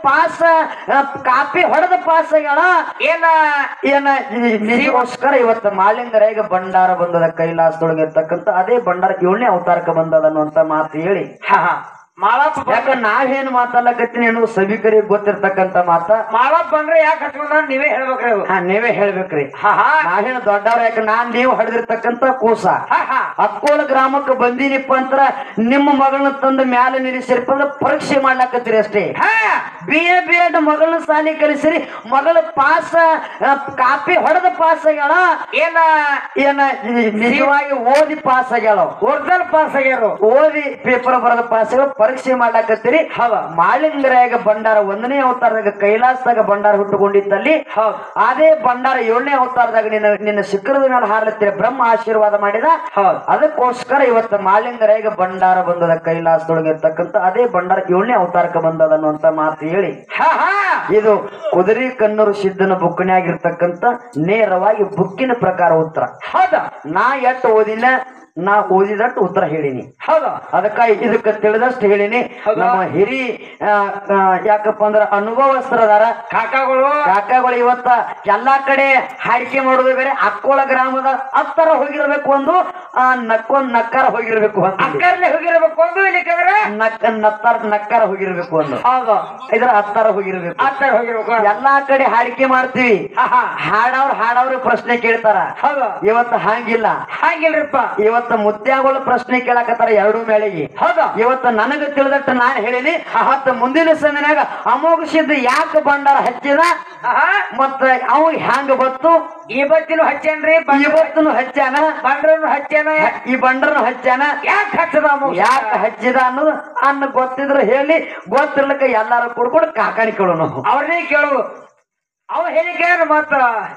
Pass copy ಹೊಡೆದ pass ಆಗ್ಯಾಳ ಏನ ಏನ ಈ- ನಿಜಗೋಸ್ಕರ ಇವತ್ತು ಮಾಳಿಂಗರೇಗ ಭಂಡಾರ ಬಂದದ ಕೈಲಾಸದೊಳಗೆ ಇರ್ತಕ್ಕಂಥ ಅದೇ ಭಂಡಾರ ಏಳನೇ ಅವತಾರಕ್ಕೆ ಬಂದದ ಅನ್ನುವಂತ ಮಾತು ಹೇಳಿ ಹಾ ಹಾ ಮಾಳಪ್ಪ ಬ- ಯಾಕ ನಾವೇನು ಮಾತಾಡ್ಲಕತ್ತೀನಿ ಅನ್ನೋ ಸಭಿಕರಿಗೆ ಗೊತ್ತಿರ್ತಕ್ಕಂಥ ಮಾತ ಮಾಳಪ್ಪ ಬಂದ್ರೆ ಯಾಕೆ ಹಚ್ಕೊಂಡ ನೀವೇ ಹೇಳ್ಬೇಕ್ರಿ ಅದು ಹಾ ನೀವೇ ಹೇಳ್ಬೇಕ್ರಿ ಹಾ ಹಾ ನಾವೇನು ದೊಡ್ಡವ್ರ ಯಾಕ ನಾನ್ ನೀವು ಹಡ್ದಿರ್ತಕ್ಕಂಥ ಕೂಸ ಹಾ ಹಾ ಅಕ್ಕೋಲ ಗ್ರಾಮಕ್ಕೆ ಬಂದೀನಿಪ್ಪ ಅಂತರ ನಿಮ್ಮ ಮಗಳನ್ನ ತಂದು ಮ್ಯಾಲೆ ನಿಲ್ಲಿಸಿರಪ್ಪ ಅಂದ್ರೆ ಪರೀಕ್ಷೆ ಮಾಡ್ಲಾಕತ್ತೀರಿ ಅಷ್ಟೇ ಹಾ ಬಿ ಎ ಬಿ ಎಡ್ ಮಗಳನ್ನ ಸಾಲಿ ಕಲಿಸಿರಿ ಮಗಳ ಪಾಸ್ ಕಾಪಿ ಹೊಡೆದ ಪಾಸ್ ಆಗ್ಯಾಳ ಏನ ಏನ ಈ- ನಿಜವಾಗಿ ಓದಿ ಪಾಸ್ ಆಗ್ಯಾಳ ಒರಿಜಿನಲ್ ಪಾಸ್ ಆಗ್ಯಾರು ಓದಿ ಪೇಪರ್ ಬರೆದ ಪಾಸ್ ಆಗ್ಯಾಳ ಪರೀಕ್ಷೆ ಮಾಡ್ಲಾಕತ್ತೀರಿ ಹೌದ ಮಾಳಿಂಗರಾಗ ಭಂಡಾರ ಒಂದನೇ ಅವತಾರದಾಗ ಕೈಲಾಸದಾಗ ಭಂಡಾರ ಹುಟ್ಟುಕೊಂಡಿತ್ತಲ್ಲಿ ಹೌದ್ ಅದೇ ಭಂಡಾರ ಏಳನೇ ಅವತಾರದಾಗ ನಿನ್ನ ನಿನ್ನ ಶಿಖರದ ಮೇಲೆ ಹಾರಲತ್ತೀರಿ ಬ್ರಹ್ಮ ಆಶೀರ್ವಾದ ಮಾಡಿದ ಹೌದ್ ಅದಕ್ಕೋಸ್ಕರ ಇವತ್ತು ಮಾಲಿಂಗರೇಗ ಭಂಡಾರ ಬಂದದ ಕೈಲಾಸದೊಳಗೆ ಇರ್ತಕ್ಕಂಥ ಅದೇ ಭಂಡಾರ ಏಳನೇ ಅವತಾರಕ್ಕೆ ಬಂದದ ಅನ್ನುವಂತ ಮಾತು ಹೇಳಿ ಹಾ ಹಾ ಇದು ಕುದುರೆ ಕಣ್ಣೂರು ಸಿದ್ಧನ ಬುಕ್ಕಿನಾಗಿರ್ತಕ್ಕಂಥ ನೇರವಾಗಿ ಬುಕ್ಕಿನ ಪ್ರಕಾರ ಉತ್ತರ ಹೌದ ನಾ ಎಷ್ಟು ಓದಿನ ನಾ ಓದಿದಟ್ಟು ಉತ್ತರ ಹೇಳಿನಿ ಹೌದ ಅದಕ್ಕ ಇದಕ್ಕೆ ತಿಳಿದಷ್ಟು ಹೇಳಿನಿ ಹೌದಾ? ನಮ್ಮ ಹಿರಿ ಆ, ಆ, ಯಾಕಪ್ಪ ಅಂದ್ರ ಅನುಭವಸ್ಥರದಾರ ಕಾಕಾಗಳು ಕಾಕಾಗಳು ಇವತ್ತ ಎಲ್ಲಾ ಕಡೆ ಹಾಡಿಕೆ ಮಾಡೋದು ಬೇರೆ ಅಕ್ಕೋಳ ಗ್ರಾಮದ ಹತ್ತರ ಹೋಗಿರ್ಬೇಕು ಒಂದು ಆ, ನಕ್ಕೊಂದ್ ನಕ್ಕಾರ ಹೋಗಿರ್ಬೇಕು ಒಂದು ಅಕ್ಕರ್ಲೆ ಹೋಗಿರ್ಬೇಕು ಒಂದು ಇಲ್ಲಿಕಂದ್ರ ನಕ್ ನತ್ತಾರ ನಕ್ಕಾರ ಹೋಗಿರ್ಬೇಕು ಒಂದು ಹೌದು ಇದ್ರ ಹತ್ತರ ಹೋಗಿರ್ಬೇಕು ಅತ್ತಾರ ಹೋಗಿರ್ಬೇಕು ಎಲ್ಲಾ ಕಡೆ ಹಾಡಿಕೆ ಮಾಡ್ತೀವಿ ಹಾ ಹಾ ಹಾಡವ್ರ ಹಾಡವ್ರ ಪ್ರಶ್ನೆ ಕೇಳ್ತಾರ ಹೌದು ಇವತ್ತು ಹಾಂಗಿಲ್ಲ ಹಾಗಿಲ್ರಿಪ್ಪ ಇವತ್ತು ಮುತ್ಯಾಗಳು ಪ್ರಶ್ನೆ ಕೇಳಕತ್ತಾರ ಎರಡು ಮೇಳೆಗೆ ಹೌದು ಇವತ್ತು ನನಗ ತಿಳಿದಟ್ಟು ನಾನು ಹೇಳಿನಿ ಮತ್ತ ಮುಂದಿನ ಸಮಯನಾಗ ಅಮೋಘ ಸಿದ್ಧ ಯಾಕೆ ಭಂಡಾರ ಹಚ್ಚಿದ ಆಹಾ ಮತ್ತ ಅವ ಹ್ಯಾಂಗ ಬತ್ತು ಇವತ್ತಿನ ಹಚ್ಚೇನ್ರಿ ಇವತ್ತನು ಹಚ್ಚಾನ ಬಂಡ್ರನು ಹಚ್ಚೇನ ಈ ಬಂಡರನು ಹಚ್ಚಾನ ಯಾಕೆ ಹಚ್ಚದ ಯಾಕೆ ಹಚ್ಚಿದ ಅನ್ನೋದು ಅನ್ನ ಗೊತ್ತಿದ್ರೆ ಹೇಳಿ ಗೊತ್ತಿರ್ಲಕ್ಕ ಎಲ್ಲಾರು ಕೂಡ್ಕೊಂಡು ಕಾಕಾಣಿ ಕೇಳೋಣ ಅವ್ರನ್ನೇ ಕೇಳು ಅವ ಹೇಳಿ ಕೇಳ ಮತ್ತ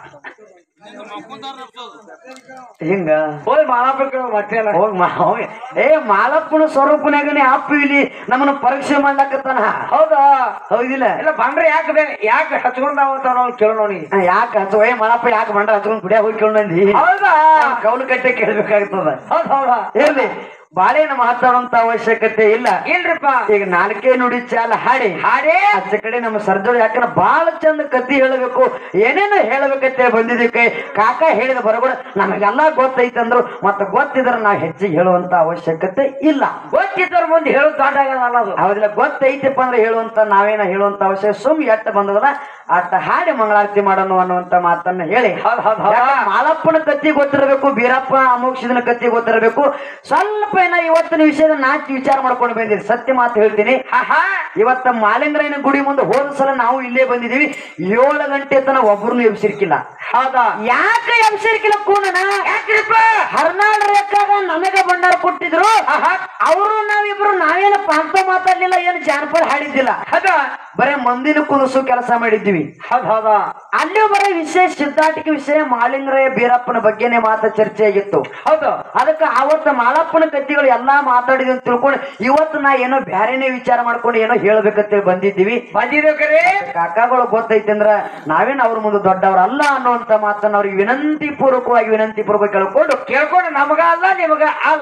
ಹಿಂಗ ಹೋಗಿ ಮಾಲಾಪ ಕೇಳು ಮತ್ತೇನ ಹೋಗ್ ಮಾ ಹೋಗ್ ಏ ಮಾಲಪ್ಪನ ಸ್ವರೂಪನಾಗನೆ ಅಪ್ಪು ಇಲ್ಲಿ ನಮ್ಮನ್ನ ಪರೀಕ್ಷೆ ಮಾಡ್ಲಕತ್ತಾನ ಹೌದಾ ಹೌದಿಲ್ಲ ಇಲ್ಲ ಬಂಡ್ರೆ ಯಾಕೆ ಬೇ ಯಾಕೆ ಹಚ್ಕೊಂಡಾವ ಅಂತ ನಾವು ಕೇಳೋಣ ನೀ ಯಾಕೆ ಹಚ್ಚು ಏ ಮಾಲಪ್ಪ ಯಾಕೆ ಬಂಡ ಹಚ್ಕೊಂಡ್ ಕುಡಿಯ ಹೋಗಿ ಕೇಳಂದಿ ಹೌದಾ ಕೌಲು ಕಟ್ಟೆ ಕೇಳ್ಬೇಕಾಗ್ತದ ಹೌದ್ ಹೌದಾ ಇರ್ಲಿ ಬಾಳೆನ ಮಾತಾಡುವಂತ ಅವಶ್ಯಕತೆ ಇಲ್ಲ ಇಲ್ರಿಪ್ಪ ಈಗ ನಾಲ್ಕೇ ನುಡಿ ಚಾಲ ಹಾಡಿ ಹಾಡೇ ಆಚೆ ಕಡೆ ನಮ್ಮ ಸರ್ಜರಿ ಯಾಕಂದ್ರೆ ಬಹಳ ಚಂದ ಕತಿ ಹೇಳಬೇಕು ಏನೇನು ಹೇಳಬೇಕಂತ ಬಂದಿದ್ದೀವಿ ಕೈ ಕಾಕ ಹೇಳಿದ ಬರಬೇಡ ನಮಗೆಲ್ಲ ಗೊತ್ತೈತೆ ಅಂದ್ರು ಮತ್ತೆ ಗೊತ್ತಿದ್ರೆ ನಾವು ಹೆಚ್ಚಿಗೆ ಹೇಳುವಂತ ಅವಶ್ಯಕತೆ ಇಲ್ಲ ಗೊತ್ತಿದ್ದವ್ರ ಮುಂದೆ ಹೇಳೋದು ದೊಡ್ಡ ಆಗಲ್ಲ ಅದು ಹೌದಿಲ್ಲ ಗೊತ್ತೈತಪ್ಪ ಅಂದ್ರೆ ಹೇಳುವಂತ ನಾವೇನ ಹೇಳುವಂತ ಅವಶ್ಯ ಸುಮ್ ಎಟ್ಟ ಬಂದದಲ್ಲ ಅಟ್ಟ ಹಾಡಿ ಮಂಗಳಾರತಿ ಮಾಡೋಣ ಅನ್ನುವಂತ ಮಾತನ್ನ ಹೇಳಿ ಹೌದ್ ಹೌದ್ ಹೌದಾ? ಯಾಕಂದ್ರೆ ಮಾಲಪ್ಪನ ಕತ್ತಿ ಗೊತ್ತಿರಬೇಕು ಬೀರಪ್ಪ ಅಮೋಕ್ಷದನ ಕತ್ತಿ ಗೊತ್ತಿರಬೇಕು ಸ್ವಲ್ಪ ಏನ ಇವತ್ತಿನ ವಿಷಯದ ನಾಚಿ ವಿಚಾರ ಮಾಡ್ಕೊಂಡು ಬಂದಿರಿ ಸತ್ಯ ಮಾತು ಹೇಳ್ತೀನಿ ಆಹಾ ಇವತ್ತ ಮಾಲಿಂಗರಾಯನ ಗುಡಿ ಮುಂದೆ ಹೋದ ಸಲ ನಾವು ಇಲ್ಲೇ ಬಂದಿದೀವಿ ಏಳು ಗಂಟೆ ತನ ಒಬ್ರನ್ನು ಎಬ್ಸಿರ್ಕಿಲ್ಲ ಹೌದಾ ಯಾಕೆ ಎಬ್ಸಿರ್ಕಿಲ್ಲ ಕೂನನ ಯಾಕ್ರಿಪ್ಪ ಹರ್ನಾಡ್ ರೇಖಾಗ ನನಗ ಭಂಡಾರ ಕೊಟ್ಟಿದ್ರು ಆಹಾ ಅವರು ನಾವಿಬ್ರು ನಾವೇನು ಪಾಂತ ಮಾತಾಡ್ಲಿಲ್ಲ ಏನು ಜಾನಪದ ಹಾಡಿದ್ದಿಲ್ಲ ಹೌದಾ ಬರೇ ಮಂದಿನ ಕುದಿಸು ಕೆಲಸ ಮಾಡಿದ್ವಿ ಹೌದ್ ಹೌದಾ ಅಲ್ಲಿ ಬರೀ ವಿಷಯ ಸಿದ್ಧಾಟಿಕೆ ವಿಷಯ ಮಾಲಿಂಗರಾಯ ಬೀರಪ್ಪನ ಬಗ್ಗೆನೇ ಮಾತ ಚರ್ಚೆ ಆಗಿತ್ತು ಹೌದು ಅದಕ್ಕೆ ಅವತ್ತ ಮಾಳಪ್ಪನ ಕತ್ತಿಗಳು ಎಲ್ಲಾ ಮಾತಾಡಿದ್ವಿ ಅಂತ ತಿಳ್ಕೊಂಡು ಇವತ್ತು ನಾ ಏನೋ ಬ್ಯಾರೇನೇ ವಿಚಾರ ಮಾಡ್ಕೊಂಡು ಏನೋ ಹೇಳ್ಬೇಕಂತೇಳಿ ಬಂದಿದ್ದೀವಿ ಬಂದಿದ್ದೇವೆ ಕರೆ ಕಾಕಾಗಳು ಗೊತ್ತೈತೆ ಅಂದ್ರ ನಾವೇನ್ ಅವ್ರ ಮುಂದೆ ದೊಡ್ಡವ್ರ ಅಲ್ಲ ಅನ್ನುವಂತ ಮಾತನ್ನ ಅವ್ರಿಗೆ ವಿನಂತಿ ಪೂರ್ವಕವಾಗಿ ವಿನಂತಿ ಪೂರ್ವಕ ಕೇಳ್ಕೊಂಡು ಕೇಳ್ಕೊಂಡು ನಮಗ ಅಲ್ಲ ನಿಮಗ ಅಲ್ಲ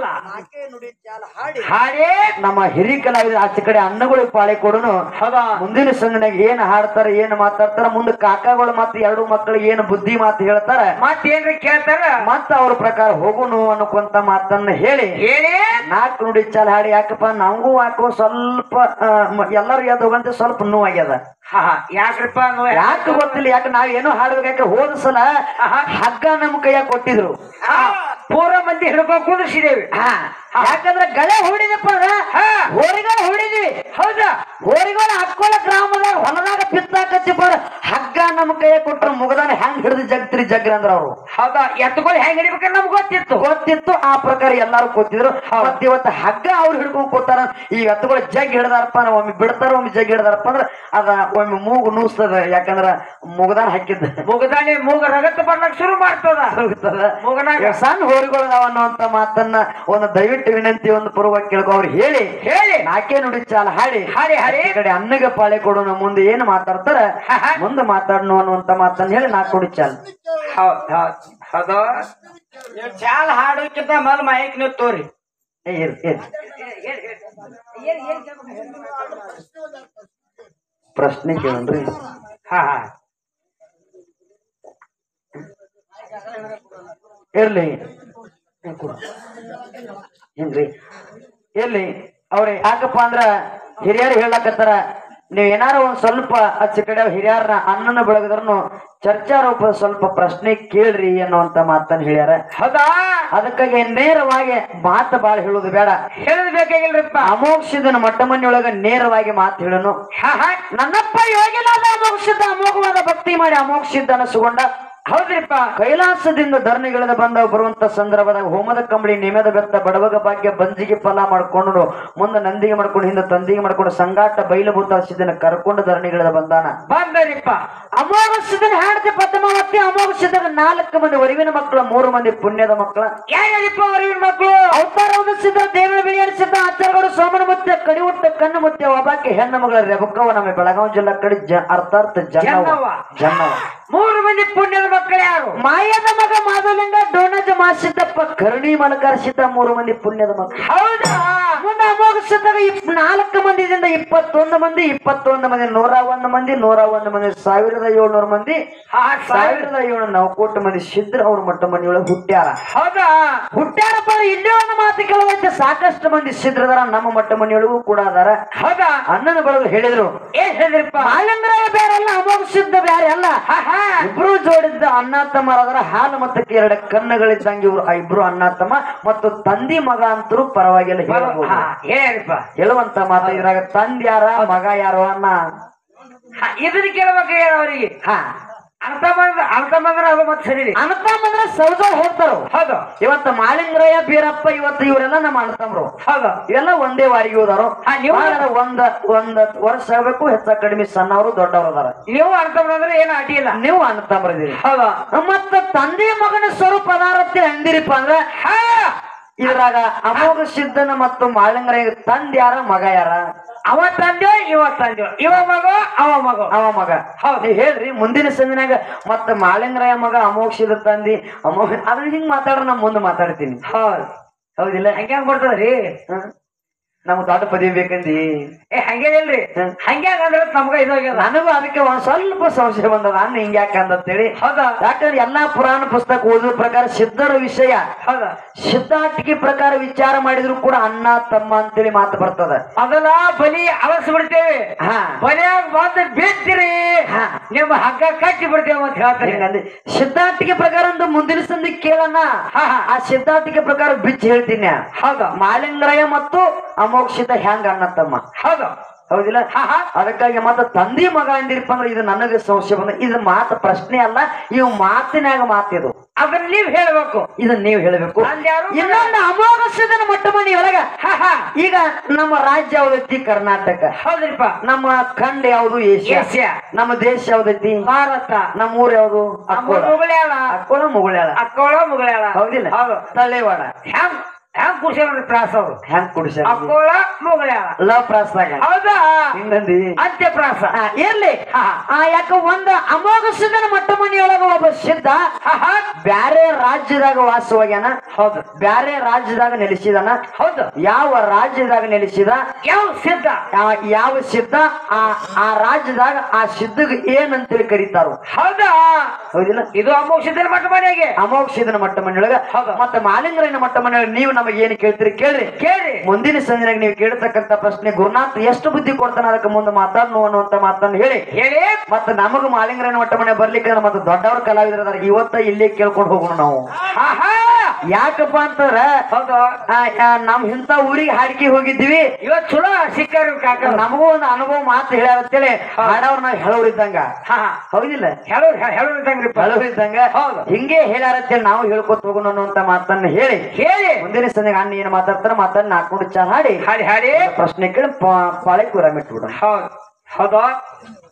ಹಾಡೇ ನಮ್ಮ ಹಿರಿ ಕಲಾವಿದ ಆಚೆ ಕಡೆ ಅನ್ನಗಳಿಗೆ ಪಾಳೆ ಕೊಡುನು ಹೌದಾ ಮುಂದಿನ ಸಂಘನಾಗ ಏನ್ ಹಾಡ್ತಾರ ಏನ್ ಮಾತಾಡ್ತಾರ ಮುಂದೆ ಕಾಕಾಗಳು ಮತ್ತೆ ಎರಡು ಮಕ್ಕಳಿಗೆ ಏನು ಬುದ್ಧಿ ಮಾತು ಹೇಳ್ತಾರ ಮತ್ತೇನ್ರಿ ಕೇಳ್ತಾರ ಮತ್ತ ಅವ್ರ ಪ್ರಕಾರ ಹೋಗುನು ಅನ್ನುವಂತ ಮಾತನ್ನ ಹೇಳಿ ಹೇಳಿ ನಾಲ್ಕು ನುಡಿ ಚಾಲ ಹಾಡಿ ಯಾಕಪ್ಪ ನಮಗೂ ಯಾಕೋ ಸ್ವಲ್ಪ ಆ, ಮ- ಎಲ್ಲರೂ ಎದ್ದು ಹೋಗಂತೆ ಸ್ವಲ್ಪ ನೋವಾಗ್ಯದ ಹಾ ಹಾ ಯಾಕ್ರಿಪ್ಪ ನೀವು ಯಾಕೆ ಗೊತ್ತಿಲ್ಲ ಯಾಕೆ ನಾವ್ ಏನೋ ಹಾಡ್ಬೇಕು ಯಾಕೆ ಹೋದ ಸಲ ಆಹಾ. ಹಗ್ಗ ನಮ್ಮ ಕೈಯಾಗ ಕೊಟ್ಟಿದ್ರು ಹಾ, ಪೂರ ಮಂದಿ ಹಿಡ್ಕೊಂಡು ಕುದಿಸಿದೇವಿ ಹಾ ಯಾಕಂದ್ರೆ ಗಳೆ ಹೊಡಿದಪ್ಪ ಅಂದ್ರ ಹಾ. ಹೋರಿಗಳು ಹೊಡಿದ್ವಿ ಹೌದಾ ಹೋರಿಗಳು ಹಕ್ಕೋಳ ಗ್ರಾಮದಾಗ ಹೊಲದಾಗ ಬಿತ್ತಾಕತ್ತಿಪ್ಪ ಅಂದ್ರ ಹಗ್ಗ ನಮ್ಮ ಕೈಯಾಗ ಕೊಟ್ರು ಮುಗದಾನ ಹೆಂಗ್ ಹಿಡಿದು ಜಗ್ತಿರಿ ಜಗ್ರಿ ಅಂದ್ರ ಅವ್ರು ಹೌದಾ ಎತ್ತುಗಳು ಹೆಂಗ್ ಹಿಡಿಬೇಕಂತ ನಮ್ಗೆ ಗೊತ್ತಿತ್ತು ಗೊತ್ತಿತ್ತು ಆ ಪ್ರಕಾರ ಎಲ್ಲಾರು ಕೂತಿದ್ರು ಮತ್ ಇವತ್ತು ಹಗ್ಗ ಅವ್ರು ಹಿಡ್ಕೊಂಡ್ ಕೂತಾರ ಈ ಎತ್ತುಗಳು ಜಗ್ ಹಿಡ್ದಾರಪ್ಪ ಅಂದ್ರೆ ಒಮ್ಮೆ ಬಿಡ್ತಾರ ಒಮ್ಮೆ ಜಗ್ ಹಿಡ್ದಾರಪ್ಪ ಅಂದ್ರ ಅದ ಒಮ್ಮೆ ಮೂಗು ನೂಸ್ತದ ಯಾಕಂದ್ರ ಮುಗದಾನ ಹಾಕಿದ್ದ ಮುಗದಾನೆ ಮೂಗ ರಗತ್ ಬರ್ಲಕ್ ಶುರು ಮಾಡ್ತದ ಹೋಗ್ತದ. ಮುಗನಾಗ ಇವಾಗ ಸಣ್ಣ ಹೋರಿಗಳು ಅದಾವ ಅನ್ನುವಂತ ಮಾತನ್ನ ಒಂದು ದಯವಿಟ್ಟು ವಿನಂತಿ ಒಂದು ಪೂರ್ವಕ ಕೇಳ್ಕೊ ಅವ್ರು ಹೇಳಿ ಹೇಳಿ ನಾಕೆ ನುಡಿ ಚಾಲ ಹಾಡಿ ಹಾಡಿ ಹಾಡಿ ಈ ಕಡೆ ಅನ್ನಗ ಪಾಳೆ ಕೊಡೋಣ ಮುಂದೆ ಏನು ಮಾತಾಡ್ತಾರ ಆಹಾ. ಮುಂದೆ ಮಾತಾಡೋಣ ಅನ್ನುವಂತ ಮಾತನ್ನ ಹೇಳಿ ನಾಲ್ಕು ನುಡಿ ಚಾಲ ಹೌದ್ ಹೌದ್ ಹೌದು ಚಾಲ್ ಹಾಡೋಕ್ಕಿಂತ ಮೊದಲು ಮಯಕ್ ನೀವು ತೋರಿ ಏ ಇರ್ ಇರ್ ಪ್ರಶ್ನೆ ಕೇಳನ್ರಿ ಹಾ ಹಾ ಇರ್ಲಿ ಏನ್ರಿ ಇರ್ಲಿ ಅವ್ರಿ ಯಾಕಪ್ಪ ಅಂದ್ರ ಹಿರಿಯರು ಹೇಳಕತ್ತಾರ ನೀವ್ ಏನಾರ ಒಂದ್ ಸ್ವಲ್ಪ ಆಚೆ ಕಡೆ ಹಿರಿಯರನ್ನ ಅನ್ನನ ಬೆಳಗದ್ರನು ಚರ್ಚಾ ರೂಪದ ಸ್ವಲ್ಪ ಪ್ರಶ್ನೆ ಕೇಳ್ರಿ ಅನ್ನುವಂತ ಮಾತನ್ನ ಹೇಳ್ಯಾರ ಹೌದಾ ಅದಕ್ಕಾಗಿ ನೇರವಾಗಿ ಮಾತು ಬಾಳ ಹೇಳುದು ಬೇಡ ಹೇಳದ್ ಬೇಕಾಗಿಲ್ರಿಪ್ಪ ಅಮೋಕ್ಷದನ ಮೊಟ್ಟ ಮನೆಯೊಳಗ ನೇರವಾಗಿ ಮಾತು ಹೇಳನು ಹಾ ಹಾ ನನ್ನಪ್ಪ ಯೋಗಿನಾದ ಅಮೋಕ್ಷದ ಅಮೋಘವಾದ ಭಕ್ತಿ ಮಾಡಿ ಅಮೋಕ್ಷಿದ್ದನ ಸುಗೊಂಡ ಹೌದ್ರಿಪ್ಪ ಕೈಲಾಸದಿಂದ ಧರಣಿಗಿಳಿದ ಬಂದ ಬರುವಂತ ಸಂದರ್ಭದಾಗ ಹೋಮದ ಕಂಬಳಿ ನೇಮದ ಬೆತ್ತ ಬಡವಗ ಭಾಗ್ಯ ಬಂಜಿಗೆ ಫಲ ಮಾಡ್ಕೊಂಡು ಮುಂದೆ ನಂದಿಗೆ ಮಾಡ್ಕೊಂಡು ಹಿಂದೆ ತಂದಿಗೆ ಮಾಡ್ಕೊಂಡು ಸಂಗಾಟ ಬೈಲಭೂತ ಸಿದ್ದನ ಕರ್ಕೊಂಡು ಧರಣಿಗಿಳಿದ ಬಂದಾನ ಬಂದರಿಪ್ಪ ಅಮೋಘ ಸಿದ್ದನ ಹಾಡ್ತಿ ಪದ್ಮಾವತಿ ಅಮೋಘ ಸಿದ್ಧನ ನಾಲ್ಕು ಮಂದಿ ಒರಿವಿನ ಮಕ್ಕಳ ಮೂರು ಮಂದಿ ಪುಣ್ಯದ ಮಕ್ಕಳ ಯಾರಿಪ್ಪ ಅವ್ರಿವ್ರ ಮಕ್ಕಳು ಅವತಾರವಾದ ಸಿದ್ಧ ದೇವರ ಬಿಳಿಯರ ಸಿದ್ಧ ಆಚಾರಗಳು ಸೋಮನ ಮುತ್ತೆ ಕಡಿ ಹುಟ್ಟ ಕಣ್ಣು ಮುತ್ತೆ ಒಬ್ಬಾಕಿ ಹೆಣ್ಣು ಮಗಳ ರೆಬಕ್ಕವ ನಮ್ಮ ಬೆಳಗಾವಿ ಜಿಲ್ಲಾ ಕಡೆ ಜ ಅರ್ಥಾರ್ಥ ಜನ್ನವ ಜನ್ನವ. ಜನ್ನವ ಮೂರು ಮಂದಿ ಪುಣ್ಯದ ಮಕ್ಕಳು ಯಾರು ಮಾಯದ ಮಗ ಮಾಧುಲಿಂಗ ಡೋಣಜ ಮಾಸಿದ್ದಪ್ಪ ಕರುಣಿ ಮಲಕಾರ ಸಿದ್ಧ ಮೂರು ಮಂದಿ ಪುಣ್ಯದ ಮಕ್ಕಳು ಹೌದಾ ಮುಂದೆ ಅಮೋಘ ಸಿದ್ಧಗ ಇಪ್ ನಾಲ್ಕು ಮಂದಿದಿಂದ ಇಪ್ಪತ್ತೊಂದು ಮಂದಿ ಇಪ್ಪತ್ತೊಂದು ಮಂದಿ ನೂರ ಒಂದು ಮಂದಿ ನೂರ ಒಂದು ಮಂದಿ ಸಾವಿರದ ಏಳ್ನೂರ ಮಂದಿ ಹಾ ಸಾವಿರ ಸಾವಿರದ ಏಳು ನೌಕೋಟಿ ಮಂದಿ ಸಿದ್ರ ಅವ್ರ ಮೊಟ್ಟ ಮನೆಯೊಳಗೆ ಹುಟ್ಟ್ಯಾರ ಹೌದಾ ಹುಟ್ಟ್ಯಾರಪ್ಪ ಇಲ್ಲೇ ಒಂದು ಮಾತು ಕೇಳವೈತೆ ಸಾಕಷ್ಟು ಮಂದಿ ಸಿದ್ರದಾರ ನಮ್ಮ ಮೊಟ್ಟ ಮನೆಯೊಳಗೂ ಕೂಡ ಅದಾರ ಹೌದಾ ಅಣ್ಣನ ಬಳಗ ಹೇಳಿದ್ರು ಏನ್ ಹೇಳಿದ್ರಿಪ್ಪ ಮಾಲಿಂಗರಾಯ ಬೇರೆ ಅಲ್ಲ ಅಮೋಘ ಸಿದ್ಧ ಬೇರೆ ಅಲ್ಲ ಹಾ ಹಾ ಇಬ್ರು ಜೋಡಿದ್ದ ಅಣ್ಣ ತಮ್ಮರಾದ್ರ ಹಾಲು ಮತ್ತು ಎರಡು ಕಣ್ಣುಗಳಿದ್ದಂಗೆ ಇವ್ರು ಆ ಇಬ್ರು ಅಣ್ಣ ತಮ್ಮ ಮತ್ತು ತಂದಿ ಮಗ ಅಂತರೂ ಪರವಾಗಿಲ್ಲ ಹೇಳ್ಬೋದು ಹಾ ಹೇಳಿಪ್ಪ ಹೇಳುವಂತ ಮಾತು ಇದ್ರಾಗ ತಂದೆ ಯಾರ ಮಗ ಯಾರು ಅನ್ನ ಹಾ, ಇದನ್ನ ಕೇಳ್ಬೇಕು ಏನು ಅವರಿಗೆ ಹಾ ಅರ್ಥ ಬಂದ್ರ ಅರ್ಥ ಬಂದ್ರ ಅದು ಮತ್ತೆ ಸರಿ ಅಣ್ಣತಮ್ಮಂದ್ರ ಸೌಜ ಹೋಗ್ತಾರ ಹೌದು ಇವತ್ತ ಮಾಲಿಂಗರಾಯ ಬೀರಪ್ಪ ಇವತ್ತು ಇವರೆಲ್ಲ ನಮ್ಮ ಅಣ್ಣತಮ್ರು ಹೌದು ಇವೆಲ್ಲ ಒಂದೇ ವಾರಿಗೆ ಹೋದಾರು ಹಾ, ನೀವು- ಬಾಳ ಒಂದ ಒಂದ್ ವರ್ಷ ಆಗ್ಬೇಕು ಹೆಚ್ಚ ಕಡಿಮೆ ಸಣ್ಣವರು ದೊಡ್ಡವರು ಅದಾರ ನೀವು ಅರ್ಥ ಬಂದ್ರೆ ಏನು ಅಡ್ಡಿ ಇಲ್ಲ ನೀವು ಅಣ್ಣತಮ್ಮರಿದ್ದೀರಿ ಹೌದು ಮತ್ತ ತಂದೆ ಮಗನ ಸ್ವರೂಪ ಅದಾರತ್ತೆ ಅಂದಿರಿಪ್ಪ ಅಂದ್ರ ಹಾ ಇದ್ರಾಗ ಅಮೋಘ ಸಿದ್ಧನ ಮತ್ತು ಮಾಲಿಂಗರಾಯ ತಂದೆ ಯಾರ ಮಗ ಯಾರ ಅವ ತಂದೆ ಇವ ತಂದೆ ಇವ ಮಗ ಅವ ಮಗ ಅವ ಮಗ ಹೌದು. ನೀವ್ ಹೇಳ್ರಿ ಮುಂದಿನ ಸಂದಿನಾಗ ಮತ್ತ ಮಾಲಿಂಗರಾಯ ಮಗ ಅಮೋಕ್ಷದ ತಂದಿ ಅಮೋಘ ಅದ್ರ ಹಿಂಗ್ ಮಾತಾಡ್ರ ನಾ ಮುಂದೆ ಮಾತಾಡ್ತೀನಿ ಹೌದು ಹೌದಿಲ್ಲ ಹಂಗ್ಯಾಂಗ ಬರ್ತದ್ರಿ ಹ? ನಮ್ಗ್ ದೊಡ್ಡ ಪದವಿ ಬೇಕಂದಿ ಏ ಹಂಗೆ ಇಲ್ರಿ ಹ್ಮ್. ಹಂಗ್ಯಾಂಗ ಅಂದ್ರೆ ನಮ್ಗ ಇದಾಗ್ಯದ ನನಗೂ ಅದಕ್ಕೆ ಒಂದ್ ಸ್ವಲ್ಪ ಸಂಶಯ ಬಂದದ ನಾನು ಹಿಂಗ ಯಾಕಂತೇಳಿ ಹೌದಾ ಯಾಕಂದ್ರೆ ಎಲ್ಲಾ ಪುರಾಣ ಪುಸ್ತಕ ಓದೋ ಪ್ರಕಾರ ಸಿದ್ಧರ ವಿಷಯ ಹೌದಾ ಸಿದ್ಧಾಟಿಕೆ ಪ್ರಕಾರ ವಿಚಾರ ಮಾಡಿದ್ರು ಕೂಡ ಅಣ್ಣ ತಮ್ಮ ಅಂತೇಳಿ ಮಾತು ಬರ್ತದ ಅದಲ್ಲ ಬಲಿ ಅಳಸ್ ಬಿಡ್ತೇವೆ ಹಾ ಬಲಿಯಾಗ ಬಂದು ಬಿಡ್ತೀರಿ ಹಾ. ನಿಮ್ಮ ಹಗ್ಗ ಕಟ್ಟಿ ಬಿಡ್ತೇವೆ ಅಂತ ಹೇಳ್ತಾರೆ ಹಿಂಗಂದಿ ಸಿದ್ಧಾಟಿಕೆ ಪ್ರಕಾರ ಒಂದು ಮುಂದಿನ ಸಂದಿ ಕೇಳಣ ಹಾ, ಹಾ. ಆ ಸಿದ್ಧಾಟಿಕೆ ಪ್ರಕಾರ ಬಿಚ್ಚಿ ಹೇಳ್ತೀನಿ ಹೌದಾ ಮಾಲಿಂಗರಾಯ ಮತ್ತು ಅಮೋಕ್ಷಿತ ಹೆಂಗ ಅಣ್ಣ ತಮ್ಮ ಹೌದು ಹೌದಿಲ್ಲ ಹಾ ಹಾ ಅದಕ್ಕಾಗಿ ಮತ್ತೆ ತಂದೆ ಮಗ ಅಂದಿರಪ್ಪ ಅಂದ್ರೆ ಇದು ನನಗೆ ಸಂಶಯ ಬಂದ ಇದು ಮಾತು ಪ್ರಶ್ನೆ ಅಲ್ಲ ಇವು ಮಾತಿನಾಗ ಮಾತಿದು ಅದನ್ನ ನೀವ್ ಹೇಳ್ಬೇಕು ಇದನ್ನ ನೀವು ಹೇಳಬೇಕು ಅಂದ್ಯಾರು? ಇನ್ನೊಂದು ಅಮೋಘಸಿದನ ಮೊಟ್ಟ ಮನೆಯೊಳಗ ಹಾ ಹಾ ಈಗ ನಮ್ಮ ರಾಜ್ಯ ಯಾವ್ದೈತಿ ಕರ್ನಾಟಕ ಹೌದ್ರಿಪ್ಪ ನಮ್ಮ ಖಂಡ ಯಾವುದು ಏಷ್ಯಾ ಏಷ್ಯಾ. ನಮ್ಮ ದೇಶ ಯಾವ್ದೈತಿ ಭಾರತ ನಮ್ಮ ಊರ್ ಯಾವ್ದು ಅಕ್ಕೋಳ ಮುಗಳಾಳ ಅಕ್ಕೋಳ ಮುಗುಳ್ಯಾಳ ಅಕ್ಕೋಳ ಮುಗಳಾಳ ಹೌದಿಲ್ಲ ಹೌದು ತಳ್ಳಿವಾಡ ಹೆಂಗ್ ಹೆಂಗ್ ಖುಷಿ ನೋಡ್ರಿ ಪ್ರಾಸ ಅವ್ರು ಹೆಂಗ್ ಕುಡಿಸ ಅಕ್ಕೋಳ ಮುಗಳಾಳ ಲವ್ ಪ್ರಾಸ್ದಾಗ ಹೌದಾ ಹಿಂಗಂದಿ ಅಂತ್ಯ ಪ್ರಾಸ ಆ, ಇರ್ಲಿ ಹಾ. ಆ ಯಾಕ ಒಂದ ಅಮೋಘ ಸಿದ್ಧನ ಮೊಟ್ಟ ಮನೆಯೊಳಗ ಒಬ್ಬ ಸಿದ್ಧ ಹಾ ಹಾ ಬ್ಯಾರೆ ರಾಜ್ಯದಾಗ ವಾಸವಾಗ್ಯಾನ ಹೌದು ಬ್ಯಾರೆ ರಾಜ್ಯದಾಗ ನೆಲೆಸಿದಾನ ಹೌದು ಯಾವ ರಾಜ್ಯದಾಗ ನೆಲೆಸಿದ ಯಾವ ಸಿದ್ಧ ಆ- ಯಾವ ಸಿದ್ಧ ಆ ಆ ರಾಜ್ಯದಾಗ ಆ ಸಿದ್ಧಗ ಏನಂತೇಳಿ ಕರೀತಾರೋ ಹೌದಾ ಹೌದಿಲ್ಲ ಇದು ಅಮೋಘ ಸಿದ್ಧನ ಮಠ ಮನೆಗೆ ಅಮೋಘ ಸಿದ್ಧನ ಮೊಟ್ಟ ಮನೆಯೊಳಗ ಹೌದು. ಮತ್ತೆ ಮಾಲಿಂಗರನ ಮೊಟ್ಟ ಮನೆಯೊಳಗ ನೀವು ನಮಗೆ ಏನು ಕೇಳ್ತೀರಿ ಕೇಳ್ರಿ ಕೇಳ್ರಿ ಮುಂದಿನ ಸಂದಿನಾಗ ನೀವು ಕೇಳ್ತಕ್ಕಂತ ಪ್ರಶ್ನೆ ಗುರುನಾಥ್ ಎಷ್ಟು ಬುದ್ಧಿ ಕೊಡ್ತಾನ ಅದಕ್ಕೆ ಮುಂದೆ ಮಾತಾಡ್ನು ಅನ್ನುವಂತ ಮಾತನ್ನು ಹೇಳಿ ಹೇಳಿ ಮತ್ತೆ ನಮಗ ಮಾಲಿಂಗರನ ಮೊಟ್ಟ ಮನೆ ಬರ್ಲಿಕ್ಕೆ ಮತ್ತೆ ದೊಡ್ಡವ್ರ ಕಲಾವಿದ್ರ ಅದಾರ ಇವತ್ತ ಇಲ್ಲೇ ಕೇಳ್ಕೊಂಡು ಹೋಗೋಣ ನಾವು ಹಾ ಹಾ ಯಾಕಪ್ಪ ಅಂತಂದ್ರ ಹೌದು ಆ, ಆ, ನಮ್ ಇಂತ ಊರಿಗೆ ಹಾಡಿಕೆ ಹೋಗಿದ್ವಿ ಇವತ್ ಚಲೋ ಸಿಕ್ಕಾರು ಕಾಕ ನಮಗೂ ಒಂದು ಅನುಭವ ಮಾತು ಹೇಳ್ಯಾರಂತೇಳಿ ಹಾಡವ್ರ ನಾವ್ ಹೇಳೋರ್ ಇದ್ದಂಗ ಹಾ ಹಾ ಹೌದಿಲ್ಲ ಹೇಳು ಹೇಳು ಇದ್ದಂಗ್ರಿಪ್ಪ ಹೇಳೋರ್ ಇದ್ದಂಗ ಹೌದು. ಹಿಂಗೆ ಹೇಳ್ಯಾರಂತೇಳಿ ನಾವು ಹೇಳ್ಕೊತ ಹೋಗೋಣ ಅನ್ನುವಂತ ಮಾತನ್ನ ಹೇಳಿ ಹೇಳಿ ಮುಂದಿನ ಸಂದಿಗೆ ಅಣ್ಣ ಏನ್ ಮಾತಾಡ್ತಾರ ಮಾತನ್ನ ನಾಲ್ಕು ಚಾ ಹಾಡಿ ಹಾಡಿ ಹಾಡಿ ಪ್ರಶ್ನೆ ಕೇಳಿ ಪಾ- ಪಾಳೆ ಕೂರ ಮಿಟ್ಬಿಡ ಹೌದು ಹೌದು